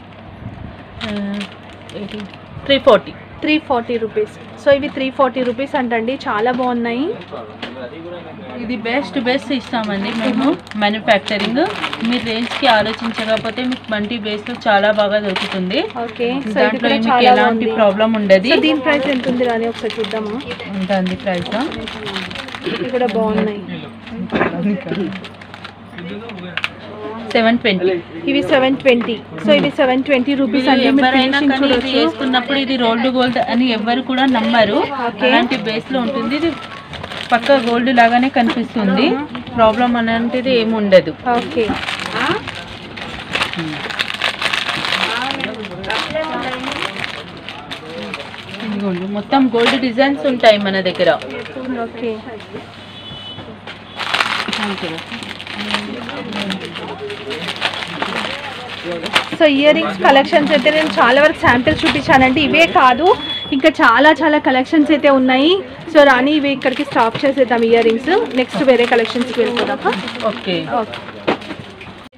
three forty three forty rupees so ఇవి త్రీ ఫార్టీ రూపీస్ అంటండి చాలా బాగున్నాయి ఇది బెస్ట్ బెస్ట్ ఇస్తామండి మేము మ్యానుఫ్యాక్చరింగ్ మీ రేంజ్కి ఆలోచించకపోతే మీకు మంటి బేస్లో చాలా బాగా దొరుకుతుంది ఓకే సో ఇది దాంట్లో కూడా మీకు చాలా ఎలాంటి బాగుంది ప్రాబ్లం ఉండదు సో దీని ప్రైస్ ఎంత ఉంది రాని ఒకసారి చూద్దాము ఉంటుంది ప్రైస్ ఇవి కూడా బాగున్నాయి సెవెన్ ట్వంటీ ఇవి సెవెన్ ట్వంటీ సో ఇవి సెవెన్ ట్వంటీ రూపీస్ అండి మీరు ఎవరైనా finishing కానీ ఇది చూడొచ్చు వేసుకున్నప్పుడు ఇది రోల్డ్ గోల్డ్ అని ఎవ్వరు కూడా నమ్మరు Okay. అలాంటి బేస్ లో ఉంటుంది ఇది పక్క గోల్డ్ లాగానే కనిపిస్తుంది ప్రాబ్లం అలాంటిది ఏమి ఉండదు ఓకే ఇదిగోండి మొత్తం గోల్డ్ డిజైన్స్ ఉంటాయి మన దగ్గర okay so ear rings collections అయితే నేను చాలా వరకు శాంపిల్స్ చూపించానండి ఇవే కాదు ఇంకా చాలా చాలా కలెక్షన్స్ అయితే ఉన్నాయి సో రాని ఇవి ఇక్కడికి స్టాప్ చేసేద్దాం ఇయర్ రింగ్స్ నెక్స్ట్ వేరే కలెక్షన్స్కి వెళ్ళిపోదాం ఓకే ఓకే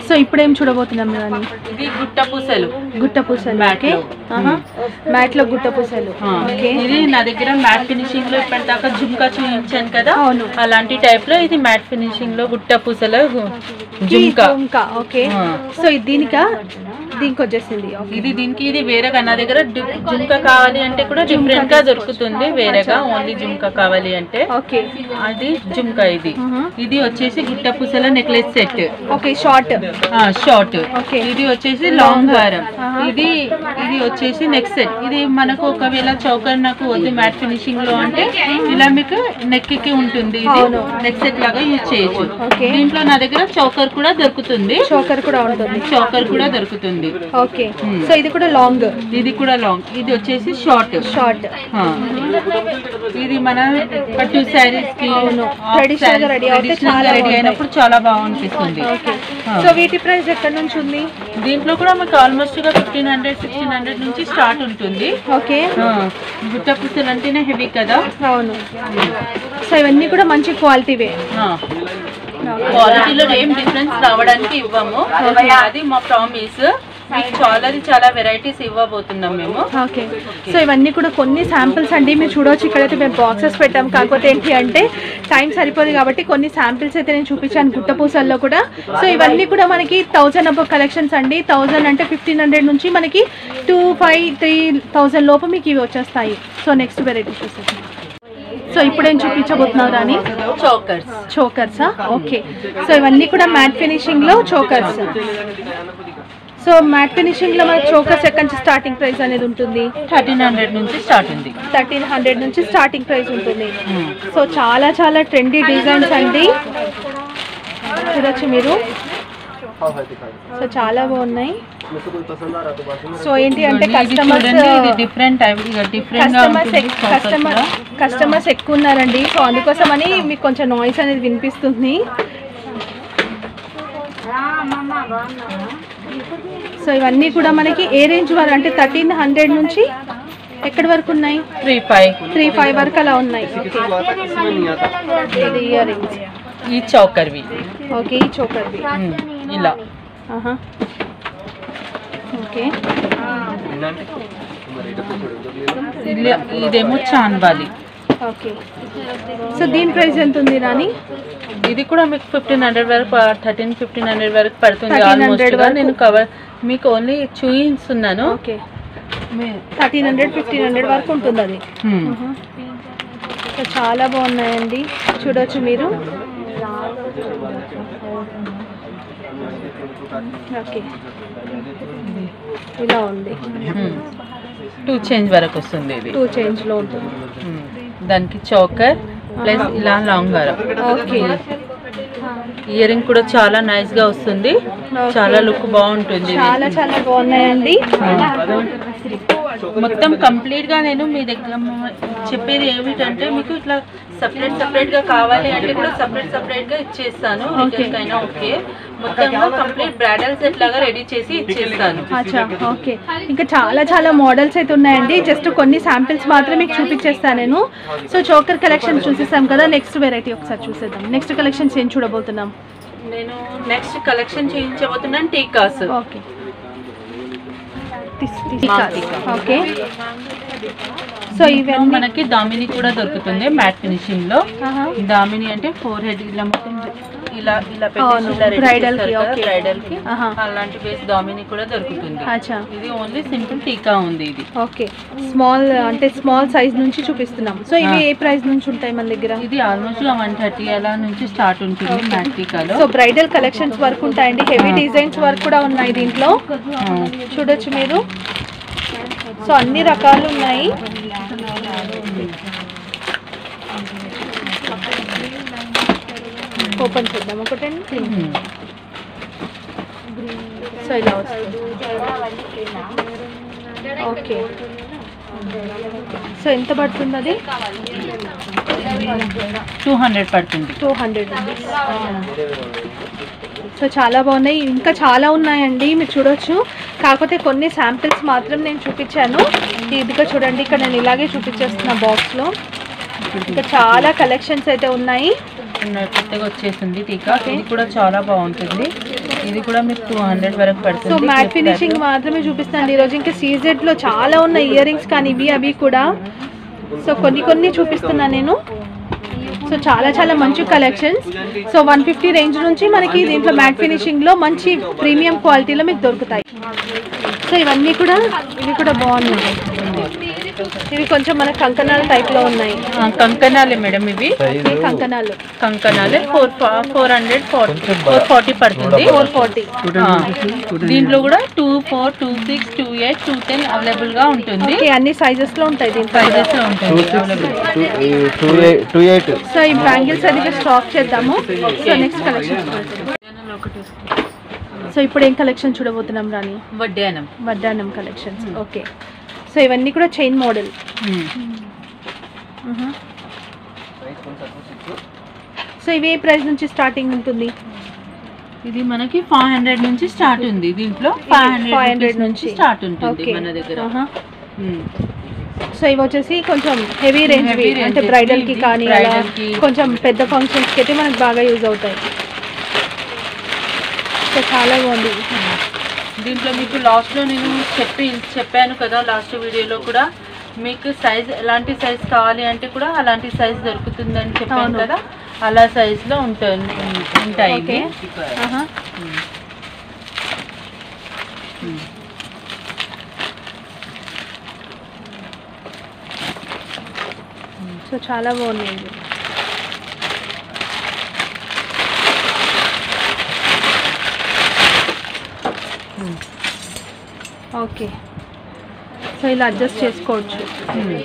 సో ఇప్పుడు ఏం చూడబోతున్నాం రాని ఇది గుట్ట పూసలు గుట్ట పూసలు Mat ఓకే లో. మ్యాట్ లో గుట్ట పూసలు ఆ, ఓకే ఇది నా దగ్గర మ్యాట్ ఫినిషింగ్ లో ఇప్పటిదాకా జుమ్కా చూపించాను కదా అవును. అలాంటి టైప్ లో ఇది మ్యాట్ ఫినిషింగ్ లో గుట్ట పూసల గు- జుమ్కా జుంకా ఓకే ఆ. సో ఇది దీనిక దీనికి వచ్చేసింది ఓకే ఇది దీనికి ఇది వేరేగా నా దగ్గర డి- జుమ్కా కావాలి అంటే కూడా డిఫరెంట్ గా దొరుకుతుంది వేరేగా ఓన్లీ జుమ్కా కావాలి అంటే ఓకే అది జుమ్కా ఇది మ్హూ. ఇది వచ్చేసి గుట్ట పూసల necklace set okay short short Okay. ఇది వచ్చేసి లాంగ్ హారం ఆహా. ఇది ఇది వచ్చేసి నెక్స్ట్ సెట్ ఇది మనకు ఒకవేళ చౌకర్ నాకు వద్దు మ్యాట్ ఫినిషింగ్ లో అంటే ఇలా మీకు నెక్ కి ఉంటుంది ఇది అవును. నెక్ సెట్ లాగా యూజ్ చేయొచ్చు Okay. దీంట్లో నా దగ్గర చౌకర్ కూడా దొరుకుతుంది చోకర్ కూడా ఉంటుంది చౌకర్ కూడా దొరుకుతుంది ఓకే Hmm. సో ఇది కూడా లాంగ్ ఇది కూడా లాంగ్ ఇది వచ్చేసి షార్ట్ షార్ట్ ఇది మన పట్టు శారీస్ కి అవును. Traditional గా ready అవుతే ట్రెడిషనల్ చాలా గా రెడీ బాగుంటాయి. అయినప్పుడు చాలా బాగుంటుంది ఓకే ఆ. సో వీటి ప్రైస్ ఎక్కడ నుంచి ఉంది దీంట్లో కూడా మీకు ఆల్మోస్ట్ గా ఫిఫ్టీన్ హండ్రెడ్ సిక్స్టీన్ హండ్రెడ్ నుంచి స్టార్ట్ ఉంటుంది ఓకే ఆ, గుట్ట పుస్తలు అంటేనే హెవీ కదా అవును సో ఇవన్నీ కూడా మంచి క్వాలిటీవే ఆ, క్వాలిటీలో ఏం డిఫరెన్స్ రావడానికి ఇవ్వము అది మా ప్రామిస్ మీకు చాలా చాలా వెరైటీస్ ఇవ్వబోతున్నాం మేము ఓకే సో ఇవన్నీ కూడా కొన్ని శాంపిల్స్ అండి మీరు చూడవచ్చు ఇక్కడైతే మేము బాక్సెస్ పెట్టాం కాకపోతే ఏంటి అంటే టైం సరిపోదు కాబట్టి కొన్ని శాంపిల్స్ అయితే నేను చూపించాను గుట్టపూసల్లో కూడా సో ఇవన్నీ కూడా మనకి థౌజండ్ అబౌ కలెక్షన్స్ అండి థౌజండ్ అంటే ఫిఫ్టీన్ హండ్రెడ్ నుంచి మనకి టూ ఫైవ్ త్రీ థౌజండ్ లోపు మీకు ఇవి వచ్చేస్తాయి సో నెక్స్ట్ వెరైటీ చూసేసి సో ఇప్పుడు ఏం చూపించబోతున్నారు రాని చోకర్స్ చోకర్సా ఓకే సో ఇవన్నీ కూడా మ్యాట్ ఫినిషింగ్ లో చోకర్స్ సో మ్యాట్ ఫినిషింగ్ లో మనకి చోకర్స్ ఎక్కడి నుంచి స్టార్టింగ్ ప్రైస్ అనేది ఉంటుంది థర్టీన్ హండ్రెడ్ నుంచి స్టార్ట్ ఉంది థర్టీన్ హండ్రెడ్ నుంచి స్టార్టింగ్ ప్రైస్ ఉంటుంది Hmm. సో చాలా చాలా ట్రెండీ డిజైన్స్ అండి చూడొచ్చు మీరు సో చాలా బాగున్నాయి సో ఏంటి అంటే ఇది కస్టమర్స్ చూడండి ఇది డిఫరెంట్ టైప్ ఇక డిఫరెంట్ గా కస్టమర్స్ ఉంటుంది కస్టమర్ కస్టమర్స్ ఎక్కువ ఉన్నారండి సో అందుకోసమని మీకు కొంచెం నాయిస్ అనేది వినిపిస్తుంది సో ఇవన్నీ కూడా మనకి ఏ రేంజ్ వరకు అంటే థర్టీన్ హండ్రెడ్ నుంచి ఎక్కడి వరకు ఉన్నాయి త్రీ ఫైవ్ త్రీ ఫైవ్ వరకు అలా ఉన్నాయి ఓకే ఇది ఇయర్ రింగ్స్ ఈ చౌకర్వి ఓకే ఈ చోకర్ది ఉమ్, ఇలా ఆహా ఓకే ఇలా ఇదేమో చాన్వాలి ఓకే సో దీని ప్రైస్ ఎంత ఉంది రాని ఇది కూడా మీకు ఫిఫ్టీన్ హండ్రెడ్ వరకు థర్టీన్ ఫిఫ్టీన్ హండ్రెడ్ వరకు పడుతుంది 1300 ఆల్మోస్ట్ గా వరకు. నేను కవర్ మీకు ఓన్లీ చూపిస్తున్నాను okay thirteen hundred fifteen hundred వరకు ఉంటుంది అది హ్మ్. సో చాలా బాగున్నాయండి చూడొచ్చు మీరు ఓకే ఇలా ఉంది హ్మ్. టూ చేంజ్ వరకు వస్తుంది ఇది టూ చేంజ్ లో ఉంటుంది హ్మ్. దానికి చౌకర్ ప్లస్ ఇలా లాంగ్ హారం ఓకే ఇయర్ రింగ్ కూడా చాలా నైస్ గా వస్తుంది చాలా లుక్ బాగుంటుంది ఇది. చాలా చాలా బాగున్నాయండి మొత్తం కంప్లీట్ గా నేను మీ దగ్గర చెప్పేది ఏమిటంటే మీకు ఇట్లా సపరేట్ సపరేట్ గా కావాలి అంటే కూడా సపరేట్ సపరేట్ గా ఇచ్చేస్తాను ఎవరికైనా ఓకే మొత్తం కంప్లీట్ బ్రాడల్ సెట్ లాగా రెడీ చేసి ఇచ్చేస్తాను అచ్చా ఓకే ఇంకా చాలా చాలా మోడల్స్ అయితే ఉన్నాయండి జస్ట్ కొన్ని శాంపిల్స్ మాత్రం మీకు చూపించేస్తాను నేను సో చోకర్ కలెక్షన్ చూసేసాం కదా నెక్స్ట్ వెరైటీ ఒకసారి చూసేద్దాం నెక్స్ట్ కలెక్షన్స్ ఏం చూడబోతున్నాం నేను నెక్స్ట్ కలెక్షన్ చేయించబోతున్నాను టీకాస్ ఓకే ఓకే సో ఇవన్నీ మనకి దామిని కూడా దొరుకుతుంది మ్యాట్ ఫినిషింగ్ లో ఆహా. దామిని అంటే ఫోర్ హెడ్ ఇలా మొత్తం ఇలా ఇలా అవును, bridal కి, okay. బ్రైడల్ కి ఆహా. అలాంటి బేస్ దామిని కూడా దొరుకుతుంది అచ్చా ఇది ఓన్లీ సింపుల్ టీకా ఉంది ఇది ఓకే స్మాల్ అంటే స్మాల్ సైజ్ నుంచి చూపిస్తున్నాం సో ఇవి ఏ ప్రైస్ నుంచి ఉంటాయి మన దగ్గర ఇది ఆల్మోస్ట్ గా వన్ థర్టీ అలా నుంచి స్టార్ట్ ఉంటుంది మ్యాట్ టీకాలో సో బ్రైడల్ కలెక్షన్స్ వరకు ఉంటాయండి హెవీ డిజైన్స్ వరకు కూడా ఉన్నాయి దీంట్లో ఆ, చూడొచ్చు మీరు సో అన్ని రకాలు ఉన్నాయి ఓపెన్ చేద్దాం ఒకటండి ఉమ్. సో ఇలా వస్తుంది ఓకే సో ఎంత పడుతుంది అది టూ హండ్రెడ్ పడుతుంది టూ హండ్రెడ్ సో చాలా బాగున్నాయి ఇంకా చాలా ఉన్నాయండి మీరు చూడొచ్చు కాకపోతే కొన్ని శాంపిల్స్ మాత్రం నేను చూపించాను ఇదిగా చూడండి ఇక్కడ నేను ఇలాగే చూపించేస్తున్నా బాక్స్లో ఇంకా చాలా కలెక్షన్స్ అయితే ఉన్నాయి కొత్తగా వచ్చేసింది టీకా ఇది కూడా చాలా బాగుంటుంది ఇది కూడా మీకు టూ హండ్రెడ్ వరకు సో పడుతుంది మ్యాట్ ఫినిషింగ్ మాత్రమే చూపిస్తాను ఈరోజు ఇంకా సీజెడ్ లో చాలా ఉన్నాయి ఇయర్ రింగ్స్ కానీ ఇవి అవి కూడా సో కొన్ని కొన్ని చూపిస్తున్నా నేను సో చాలా చాలా మంచి collections so one fifty range నుంచి మనకి దీంట్లో మ్యాట్ ఫినిషింగ్ లో మంచి ప్రీమియం క్వాలిటీలో మీకు దొరుకుతాయి సో ఇవన్నీ కూడా ఇవి కూడా బాగున్నాయి ఇవి కొంచెం మన కంకణాల టైప్ లో ఉన్నాయి ఆ, కంకణాలే మేడం ఇవి ఇవి కంకణాలు కంకణాలే four four hundred forty four forty పడుతుంది ఫోర్ ఫార్టీ ఆ, దీంట్లో కూడా two four two six two eight two ten available గా ఉంటుంది ఓకే అన్ని సైజెస్ లో ఉంటాయి దీంట్లో ప్రైజెస్ లో ఉంటుంది available two eight two eight so ఈ బ్యాంగిల్స్ అది స్టాక్ చేద్దాము సో నెక్స్ట్ కలెక్షన్ సో ఇప్పుడు ఏం కలెక్షన్ చూడబోతున్నాం రాని వడ్డానం వడ్డానం కలెక్షన్స్ ఓకే సో ఇవన్నీ కూడా చైన్ మోడల్ సో ఇవి ఏ ప్రైస్ నుంచి స్టార్టింగ్ ఉంటుంది ఇది మనకి ఫైవ్ హండ్రెడ్ నుంచి స్టార్ట్ ఉంది దీంట్లో ఫైవ్ హండ్రెడ్ 500 నుంచి నుంచి. స్టార్ట్ ఉంటుంది ఓకే మన దగ్గర ఉమ్. సో ఇవి వచ్చేసి కొంచెం హెవీ రేంజ్ Heavy range. అంటే బ్రైడల్ కి ఇది కానీ bridal అలా కి. కొంచెం పెద్ద ఫంక్షన్స్ కి అయితే మనకు బాగా యూజ్ అవుతాయి సో చాలా బాగుంది దీంట్లో మీకు లాస్ట్ లో నేను చెప్పి చెప్పాను కదా లాస్ట్ వీడియోలో కూడా మీకు సైజ్ ఎలాంటి సైజ్ కావాలి అంటే కూడా అలాంటి సైజ్ దొరుకుతుందని చెప్పాను అవును. కదా అలా సైజ్ లో ఉంటుంది ఉంటాయి ఓకే ఇవి. ఆహా. ఉమ్. ఉమ్. సో చాలా బాగున్నాయి ఇవి. ఓకే సో ఇలా అడ్జస్ట్ చేసుకోవచ్చు ఉమ్.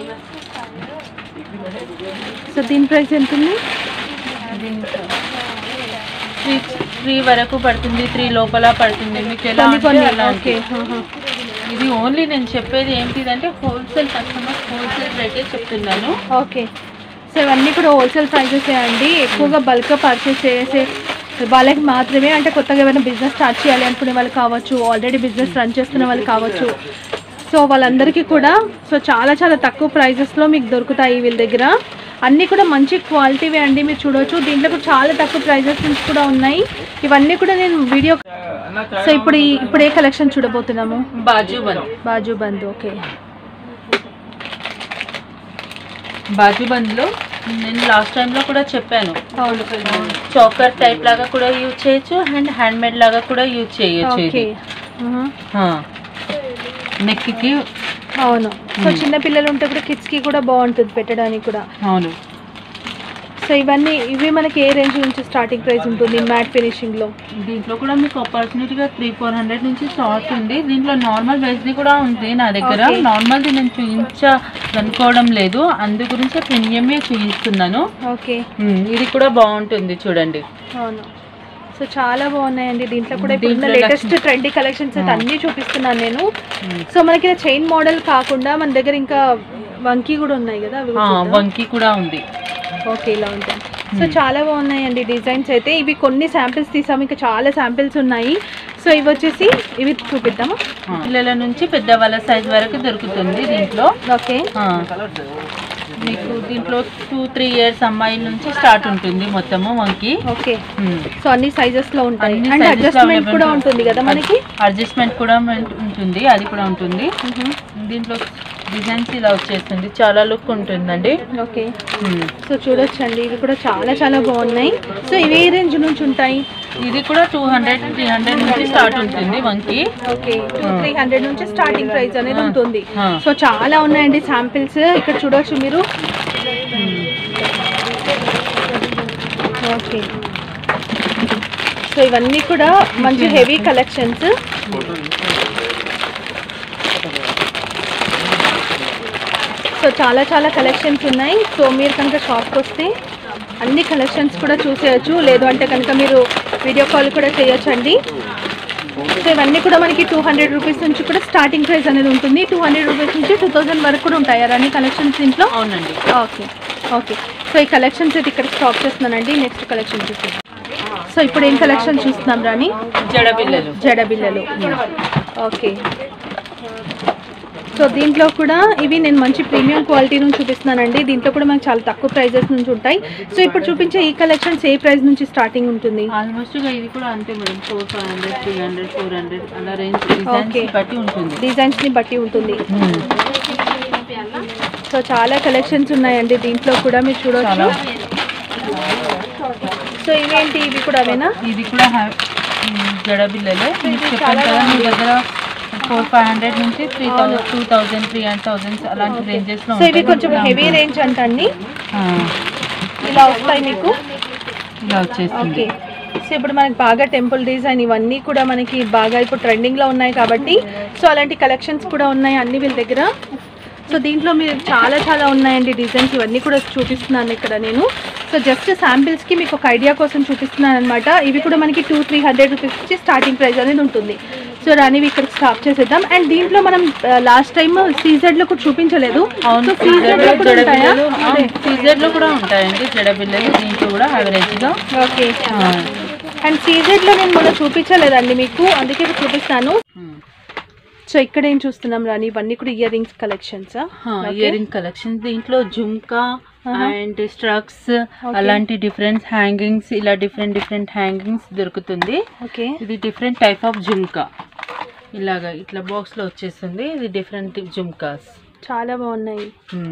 సో దీని ప్రైస్ ఎంత ఉంది దీంట్లో త్రీ త్రీ వరకు పడుతుంది త్రీ లోపల పడుతుంది మీకు ఎలా కొన్ని అంటే కొన్ని అలా ఓకే ఉంటుంది. ఇది ఓన్లీ నేను చెప్పేది ఏంటిదంటే హోల్సేల్ కస్టమర్ హోల్సేల్ రేటే చెప్తున్నాను ఓకే సో ఇవన్నీ కూడా హోల్సేల్ ప్రైజెస్ అండి ఎక్కువగా బల్క్ పర్చేస్ చేసే వాళ్ళకి మాత్రమే అంటే కొత్తగా ఏమైనా బిజినెస్ స్టార్ట్ చేయాలి అనుకునే వాళ్ళు కావచ్చు ఆల్రెడీ బిజినెస్ రన్ చేస్తున్న వాళ్ళు కావచ్చు సో వాళ్ళందరికీ కూడా సో చాలా చాలా తక్కువ ప్రైజెస్లో మీకు దొరుకుతాయి వీళ్ళ దగ్గర అన్నీ కూడా మంచి క్వాలిటీవే అండి మీరు చూడవచ్చు దీంట్లో కూడా చాలా తక్కువ ప్రైజెస్ నుంచి కూడా ఉన్నాయి ఇవన్నీ కూడా నేను వీడియో సో ఇప్పుడు ఈ- ఇప్పుడు ఏ కలెక్షన్ చూడబోతున్నాము బాజు బంద్ బాజు బంద్ ఓకే బాజు బంద్లో నేను లాస్ట్ టైంలో కూడా చెప్పాను అవును చౌకర్ టైప్ లాగా కూడా యూజ్ చేయొచ్చు అండ్ హ్యాండ్ మేడ్ లాగా కూడా యూజ్ చేయొచ్చు ఓకే ఇది నెక్కి అవును సో చిన్న పిల్లలు ఉంటే కూడా కిడ్స్ కి కూడా బాగుంటుంది పెట్టడానికి కూడా అవును సో ఇవన్నీ ఇవి మనకి ఏ రేంజ్ నుంచి స్టార్టింగ్ ప్రైస్ ఉంటుంది మ్యాట్ ఫినిషింగ్ లో దీంట్లో కూడా మీకు ఆపర్చునిటీగా త్రీ ఫోర్ హండ్రెడ్ నుంచి స్టార్ట్ ఉంది దీంట్లో నార్మల్ ది కూడా ఉంది నా దగ్గర Okay. నార్మల్ది నేను చూపించదనుకోవడం లేదు అందు గురించి ప్రీమియమే చూపిస్తున్నాను ఓకే ఉమ్, ఇది కూడా బాగుంటుంది చూడండి అవును సో చాలా బాగున్నాయండి దీంట్లో కూడా ఇప్పుడు దీంట్లో లేటెస్ట్ లక్ష్మి- ట్రెండీ కలెక్షన్స్ అయితే ఆ. అన్నీ చూపిస్తున్నాను నేను ఉమ్. సో మనకి చైన్ మోడల్ కాకుండా మన దగ్గర ఇంకా వంకీ కూడా ఉన్నాయి కదా అవి ఆ, కూడా చూద్దాం. వంకి కూడా ఉంది ఓకే ఇలా ఉంటుంది సో చాలా బాగున్నాయండి డిజైన్స్ అయితే ఇవి కొన్ని శాంపిల్స్ తీసాము ఇంకా చాలా శాంపిల్స్ ఉన్నాయి సో ఇవి వచ్చేసి ఇవి చూపిద్దామా ఆ, పిల్లల నుంచి పెద్దవాళ్ళ సైజ్ వరకు దొరుకుతుంది దీంట్లో ఓకే ఆ, మీకు దీంట్లో టూ త్రీ ఇయర్స్ అమ్మాయిల నుంచి స్టార్ట్ ఉంటుంది మొత్తము వంకి ఓకే ఉమ్. సో అన్ని సైజెస్ లో ఉంటాయి అన్ని అండ్ sizes లో అడ్జస్ట్మెంట్ available కూడా ఉంటుంది కదా మనకి అడ్జస్ట్మెంట్ కూడా ఉం- ఉంటుంది అది కూడా ఉంటుంది దీంట్లో డిజైన్స్ ఇలా వచ్చేస్తుంది చాలా లుక్ ఉంటుందండి ఓకే ఉమ్. సో చూడొచ్చండి ఇవి కూడా చాలా చాలా బాగున్నాయి సో ఇవి ఏ రేంజ్ నుంచి ఉంటాయి ఇది కూడా టూ హండ్రెడ్ త్రీ హండ్రెడ్ నుంచి స్టార్ట్ ఉంటుంది వంకి ఓకే టూ త్రీ హండ్రెడ్ నుంచి స్టార్టింగ్ ప్రైస్ అనేది ఉంటుంది ఆ. సో చాలా ఉన్నాయండి శాంపిల్స్ ఇక్కడ చూడొచ్చు మీరు ఓకే సో ఇవన్నీ కూడా మంచి హెవీ కలెక్షన్స్ సో చాలా చాలా కలెక్షన్స్ ఉన్నాయి సో మీరు కనుక షాప్కి వస్తే అన్ని కలెక్షన్స్ కూడా చూసేయచ్చు లేదు అంటే కనుక మీరు వీడియో కాల్ కూడా చేయొచ్చండి సో ఇవన్నీ కూడా మనకి టూ హండ్రెడ్ రూపీస్ నుంచి కూడా స్టార్టింగ్ ప్రైస్ అనేది ఉంటుంది టూ హండ్రెడ్ రూపీస్ నుంచి టూ థౌసండ్ వరకు కూడా ఉంటాయి అన్ని కలెక్షన్స్ దీంట్లో అవునండి ఓకే ఓకే సో ఈ కలెక్షన్స్ అయితే ఇక్కడ స్టాప్ చేస్తున్నానండి నెక్స్ట్ కలెక్షన్ చూస్తాం సో ఇప్పుడు ఏం కలెక్షన్ చూస్తున్నాం రాని జడ పిల్లలు జడ బిల్లలు ఓకే సో దీంట్లో కూడా ఇవి నేను మంచి ప్రీమియం క్వాలిటీ నుంచి చూపిస్తున్నానండి దీంట్లో కూడా మనకి చాలా తక్కువ ప్రైజెస్ నుంచి ఉంటాయి సో ఇప్పుడు చూపించే ఈ కలెక్షన్స్ ఏ ప్రైస్ నుంచి స్టార్టింగ్ ఉంటుంది ఆల్మోస్ట్ గా ఇది కూడా అంతే madam four five hundred three hundred four hundred అలా రేంజ్ Okay. డిజైన్స్ బట్టి ఉంటుంది డిజైన్స్ ని బట్టి ఉంటుంది సో చాలా కలెక్షన్స్ ఉన్నాయండి దీంట్లో కూడా మీరు చూడొచ్చు చాలా సో ఇవేంటి ఇవి కూడా అవేనా ఇది కూడా హ్యా- ఉమ్, జడబిల్లలే మీకు చెప్పాను కదా మీ దగ్గర ఫోర్ ఫైవ్ హండ్రెడ్ నుంచి three thousand two thousand three hundred thousand అలాంటి రేంజెస్ లో సో ఇవి ఉంటాయి. కొంచెం ఇలా హెవీ ఉంటుంది. రేంజ్ అంటండి ఆ, ఇలా వస్తాయి మీకు ఇలా వచ్చేస్తుంది ఓకే సో ఇప్పుడు మనకి బాగా టెంపుల్ డిజైన్ ఇవన్నీ కూడా మనకి బాగా ఇప్పుడు ట్రెండింగ్ లో ఉన్నాయి కాబట్టి సో అలాంటి కలెక్షన్స్ కూడా ఉన్నాయి అన్ని వీళ్ళ దగ్గర సో దీంట్లో మీరు చాలా చాలా ఉన్నాయండి డిజైన్స్ ఇవన్నీ కూడా చూపిస్తున్నాను ఇక్కడ నేను సో జస్ట్ శాంపిల్స్కి మీకు ఒక ఐడియా కోసం చూపిస్తున్నాను అనమాట ఇవి కూడా మనకి టూ త్రీ హండ్రెడ్ రూపీస్ నుంచి స్టార్టింగ్ ప్రైస్ అనేది ఉంటుంది సో రానివి ఇక్కడ స్టాప్ చేసేద్దాం అండ్ దీంట్లో మనం లాస్ట్ టైం సీజెడ్లో కూడా చూపించలేదు అవును సో సీజెడ్లో కూడా ఉంటాయా జడబిల్లలు సీజర్ లో కూడా ఉంటాయండి జడబిల్లలు దీంట్లో కూడా యావరేజ్ గా ఓకే ఆ, అండ్ సీజెడ్లో నేను మొన్న చూపించలేదండి మీకు అందుకే ఇప్పుడు చూపిస్తాను ఉమ్. సో ఇక్కడ ఏం చూస్తున్నాం రాని ఇవన్నీ కూడా ear rings collections ear ring collection దీంట్లో జుమ్కా అండ్ స్ట్రక్స్ అలాంటి డిఫరెంట్ హ్యాంగింగ్స్ ఇలా డిఫరెంట్ డిఫరెంట్ హ్యాంగింగ్స్ దొరుకుతుంది ఓకే ఇది డిఫరెంట్ టైప్ ఆఫ్ జుమ్కా ఇలాగా ఇట్లా బాక్స్ లో వచ్చేస్తుంది ఇది డిఫరెంట్ జుమ్కాస్ చాలా బాగున్నాయి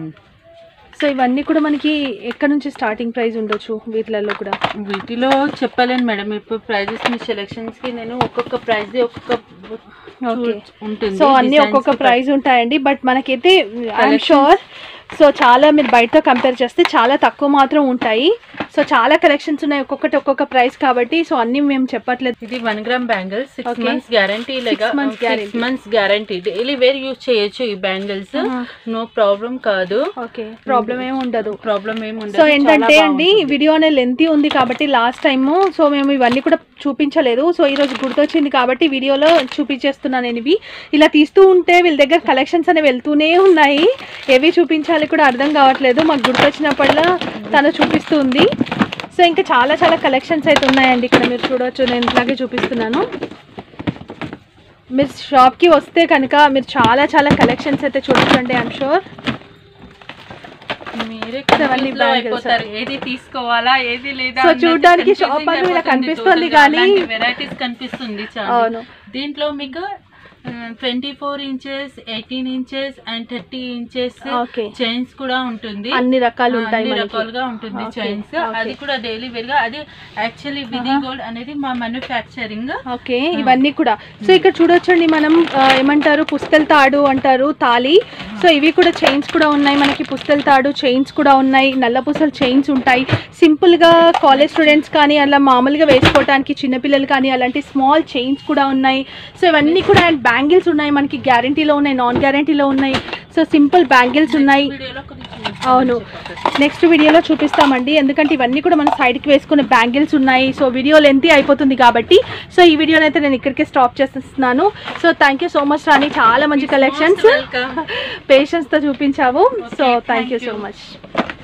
సో ఇవన్నీ కూడా మనకి ఎక్కడ నుంచి స్టార్టింగ్ ప్రైస్ ఉండొచ్చు వీటిలలో కూడా వీటిలో చెప్పలేను మేడం ఇప్పుడు ప్రైజెస్ మీ సెలెక్షన్స్ కి నేను ఒక్కొక్క ప్రైస్ ఒక్కొక్క Okay. ఉంటుంది సో అన్ని designs ఒక్కొక్క కి ప్రైస్ ఉంటాయండి బట్ మనకైతే ఐఎమ్ Collections- షూర్ సో చాలా మీరు బయట కంపేర్ చేస్తే చాలా తక్కువ మాత్రం ఉంటాయి సో చాలా కలెక్షన్స్ ఉన్నాయి ఒక్కొక్కటి ఒక్కొక్క ప్రైస్ కాబట్టి సో అన్ని మేము చెప్పట్లేదు ఇది one gram bangles six Okay. Months guarantee లేక months guarantee. Six months guarantee daily wear use చేయొచ్చు ఈ బ్యాంగిల్స్ నో ప్రాబ్లం కాదు ఓకే ప్రాబ్లం ఏమి ఉండదు ప్రాబ్లం ఏమి ఉండదు సో చాలా ఏంటంటే అండి బాగుంటుంది. వీడియో అనేది లెంతీ ఉంది కాబట్టి లాస్ట్ టైము సో మేము ఇవన్నీ కూడా చూపించలేదు సో ఈరోజు గుర్తొచ్చింది కాబట్టి వీడియోలో చూపించేస్తున్నాను నేను ఇవి ఇలా తీస్తూ ఉంటే వీళ్ళ దగ్గర కలెక్షన్స్ అనేవి వెళ్తూనే ఉన్నాయి ఏవి చూపించాలి కూడా అర్థం కావట్లేదు మాకు గుర్తొచ్చినప్పుడల్లా తను చూపిస్తూ ఉంది సో ఇంకా చాలా చాలా కలెక్షన్స్ అయితే ఉన్నాయండి ఇక్కడ మీరు చూడవచ్చు నేను ఇట్లాగే చూపిస్తున్నాను మీరు షాప్కి వస్తే కనుక మీరు చాలా చాలా కలెక్షన్స్ అయితే చూడొచ్చండి ఐఎమ్ షూర్ మీరే అవన్నీ confuse లో bangles. అయిపోతారు ఏది తీసుకోవాలా ఏది లేదా So, చూడ్డానికి shop అంతా ఇలా కనిపిస్తుంది కానీ- వెరైటీస్ కనిపిస్తుంది చాలా అవును. దీంట్లో మీకు twenty four inches eighteen inches and thirty inches Okay. Chains కూడా ఉంటుంది అన్ని రకాలు ఆ, ఉంటాయి అన్ని మనకి. రకాలుగా ఉంటుంది Okay, చైన్స్ okay. అది కూడా డైలీ వేర్ గా అది యాక్చువల్లీ విధి గోల్డ్ అనేది మా మ్యానుఫ్యాక్చరింగ్ ఓకే ఇవన్నీ కూడా సో ఇక్కడ చూడొచ్చండి మనం ఆ, ఏమంటారు పుస్తల తాడు అంటారు తాళి సో ఇవి కూడా చైన్స్ కూడా ఉన్నాయి మనకి పుస్తల తాడు చైన్స్ కూడా ఉన్నాయి నల్ల పూసల చైన్స్ ఉంటాయి సింపుల్ గా కాలేజ్ స్టూడెంట్స్ కానీ అలా మామూలుగా వేసుకోవడానికి చిన్నపిల్లలు కానీ అలాంటి స్మాల్ చైన్స్ కూడా ఉన్నాయి సో ఇవన్నీ కూడా అండ్ బ్యాంగిల్స్ ఉన్నాయి మనకి గ్యారంటీలో ఉన్నాయి నాన్ గ్యారంటీలో ఉన్నాయి సో సింపుల్ బ్యాంగిల్స్ ఉన్నాయి వీడియోలో అవును నెక్స్ట్ వీడియోలో చూపిస్తామండి ఎందుకంటే ఇవన్నీ కూడా మన సైడ్కి వేసుకునే బ్యాంగిల్స్ ఉన్నాయి సో వీడియో లెంతీ అయిపోతుంది కాబట్టి సో ఈ వీడియోని అయితే నేను ఇక్కడికే స్టాప్ చేసేస్తున్నాను so thank you so much Rani చాలా మంచి కలెక్షన్స్ welcome. పేషెన్స్తో చూపించావు so Okay, thank you thank so you. Much